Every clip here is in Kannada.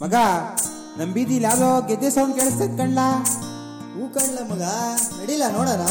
ಮಗ ನಮ್ ಬೀದಿಲಿ ಯಾವ್ದೋ ಗೆದ್ದೆ ಸೌಂಡ್ ಕೇಳಿಸ್ತದ ಕಣ್ಲ ಹೂ ಕಣ್ಲ ಮಗ ನಡಿಲ್ಲ ನೋಡೋಣ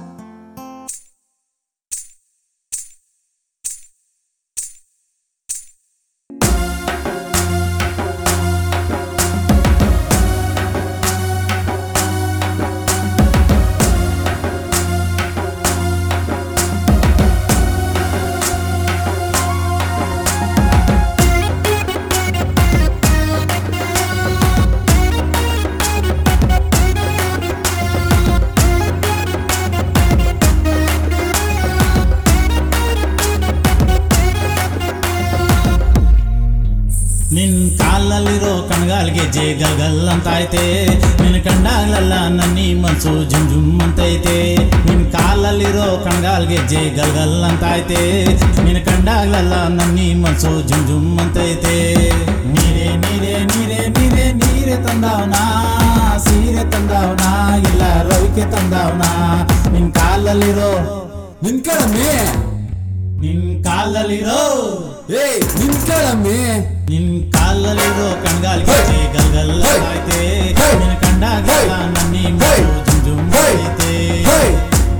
ನಿನ್ ಕಾಲಲ್ಲಿರೋ ಕಣ್ಗಾಲ್ಗೆ ಜೇ ಗಲ್ಗಲ್ ಅಂತೈತೆ ನಿನ್ ಕಂಡಾಗ್ಲೆಲ್ಲ ನನ್ನಿ ಮನ್ಸು ಜುಮ್ ಜುಮ್ ಅಂತೈತೆ ನಿನ್ ಕಾಲಲ್ಲಿರೋ ಕಣ್ಗಾಲ್ಗೆ ಜೇ ಗಲ್ಗಲ್ ಅಂತೈತೆ ನಿನ್ ಕಂಡಾಗ್ಲೆಲ್ಲ ನನ್ನಿ ಮನ್ಸು ಜುಮ್ ಜುಮ್ ಅಂತೈತೆ ನೀರೇ ನೀರೇ ನೀರೇ ನೀರೇ ನೀರೇ ತಂದವನಾ ಸೀರೆ ತಂದವನಾ ಇಲ್ಲ ರವಿಕೆ ತಂದವನಾ ನಿನ್ ಕಾಲಲ್ಲಿರೋ ನಿನ್ಕಳಮ್ಮಿ ನಿನ್ ಕಾಲಲ್ಲಿರೋ ಏಯ್ ನಿನ್ಕಳಮ್ಮಿ ನಿನ್ ಕಾಲಲ್ಲಿರೋ ಕಣ್ಗಾಲ್ಗೆ ಜೇ ಗಲ್ಗಲ್ ಐತೆ ನಿನ್ ಕಂಡಾಗೆಲ್ಲ ನನ್ನಿ ಮನಸ್ಸು ಜುಮ್ ಜುಮ್ ಐತೆ ಹೇಯ್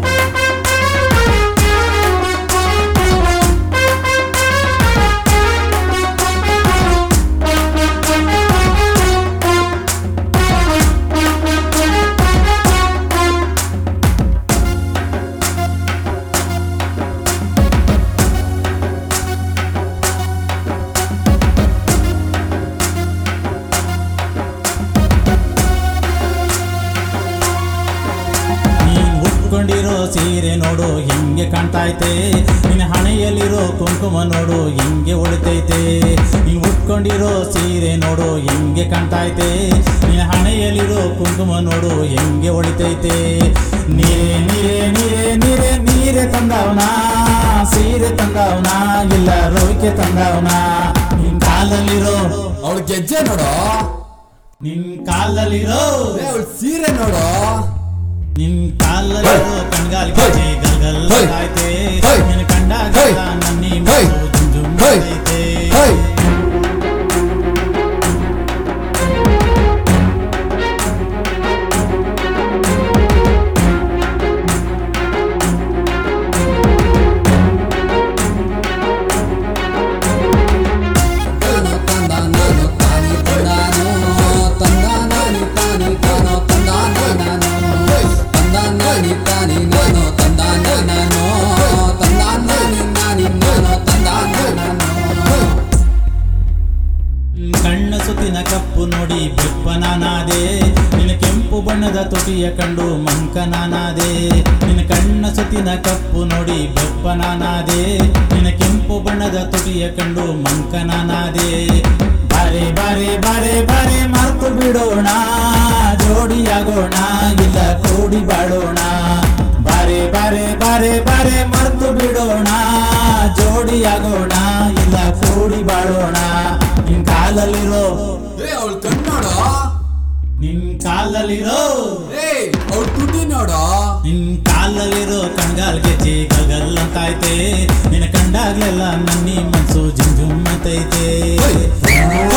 ನೀನ್ ಉಟ್ಕೊಂಡಿರೋ ಸೀರೆ ನೋಡು ಹಿಂಗೆ ಕಾಣ್ತೈತೆ ನಿನ್ನ ಹಣೆಯಲ್ಲಿರೋ ಕುಂಕುಮ ನೋಡು ಹಿಂಗೆ ಹೊಳಿತೈತೆ ನೀನ್ ಉಟ್ಕೊಂಡಿರೋ ಸೀರೆ ನೋಡು ಹಿಂಗೆ ಕಾಣ್ತೈತೆ ನಿನ್ನ ಹಣೆಯಲ್ಲಿರೋ ಕುಂಕುಮ ನೋಡು ಹಿಂಗೆ ಹೊಳಿತೈತೆ ನೀರೇ ನೀರೇ ನೀರೇ ನೀರೇ ನೀರೇ ತಂದವನಾ ಸೀರೆ ತಂದವನಾ ಇಲ್ಲ ರೋಕೆ ತಂದವನಾ ನಿನ್ ಕಾಲಲ್ಲಿರೋ ಅವಳ ಗೆಜ್ಜೆ ನೋಡೋ ನಿನ್ ಕಾಲಲ್ಲಿರೋ ಅವಳ ಸೀರೆ ನೋಡೋ ನಿನ್ ಕಾಲಲ್ಲಿರೋ ಕಣ್ಗಾಲ್ಗೆ ಜೇ ಗಲ್ಗಲ್ ಹೇಯ್! ಆಯ್ತೆ ಹೇಯ್! ನಿನ್ ಕಂಡಾಗ ಹೇಯ್! ನನ್ನಿ ಹೇಯ್! ಮನಸ್ಸು ಜುಮ್ ಜುಮ್ ಹೇಯ್! ಐತೆ ಹೇಯ್ ತಾನೋ ತಂದ ನಾನು ತಾನಿ ತಂದಾನು ತಂದ ನಾನಿ ತಾನಿ ತಾನೋ ತಂದ ನಾನು ತಂದ ನಾನಿ ತಾನಿ ನಾನು ತಂದ ನಾನು ತಂದ ನಾನಿ ನಾನಿ ನಾನು ತಂದ ನಾನು ಕಣ್ಣ ಸುತ್ತಿನ ಕಪ್ಪು ನೋಡಿ ಬೆಪ್ಪನಾನಾದೆ ನಿನ್ನ ಕೆಂಪು ಬಣ್ಣದ ತುಟಿಯ ಕಂಡು ಮಂಕನಾನಾದೆ ನಿನ್ನ ಕಣ್ಣ ಸುತ್ತಿನ ಕಪ್ಪು ನೋಡಿ ಬೆಪ್ಪನಾನಾದೆ ನಿನ್ನ ಕೆಂಪು ಬಣ್ಣದ ತುಟಿಯ ಕಂಡು ಮಂಕನಾನಾದೆ ಬಾರೆ ಬಾರೆ ಬಾರೆ ಬಾರೆ ಮರ್ತು ಬಿಡೋಣ ಜೋಡಿಯಾಗೋಣ ಇಲ್ಲ ಕೂಡಿ ಬಾಡೋಣ ಬಾರೆ ಬಾರೆ ಬಾರೆ ಬಾರೆ ಮರ್ತು ಬಿಡೋಣ ಜೋಡಿಯಾಗೋಣ ಇಲ್ಲ ಕೂಡಿ ಬಾಳೋಣ ನಿನ್ ಕಾಲಲ್ಲಿರೋ ಏ ಅವಳ ಕಣ್ ನೋಡೋ ನಿನ್ ಕಾಲಲ್ಲಿರೋ ಏಯ್ ಅವಳ ತುಟಿ ನೋಡೋ ನಿನ್ ಕಾಲಲ್ಲಿರೋ ಕಣ್ಗಾಲ್ಗೆ ಜೇ ಗಗಲ್ ಅಂತೈತೆ ನಿನ್ನ ಕಂಡಾಗ್ಲೆಲ್ಲ ನನ್ನಿ ಮನ್ಸು ಜುಮ್ ಜುಮ್ ಅಂತೈತೆ ಹೇಯ್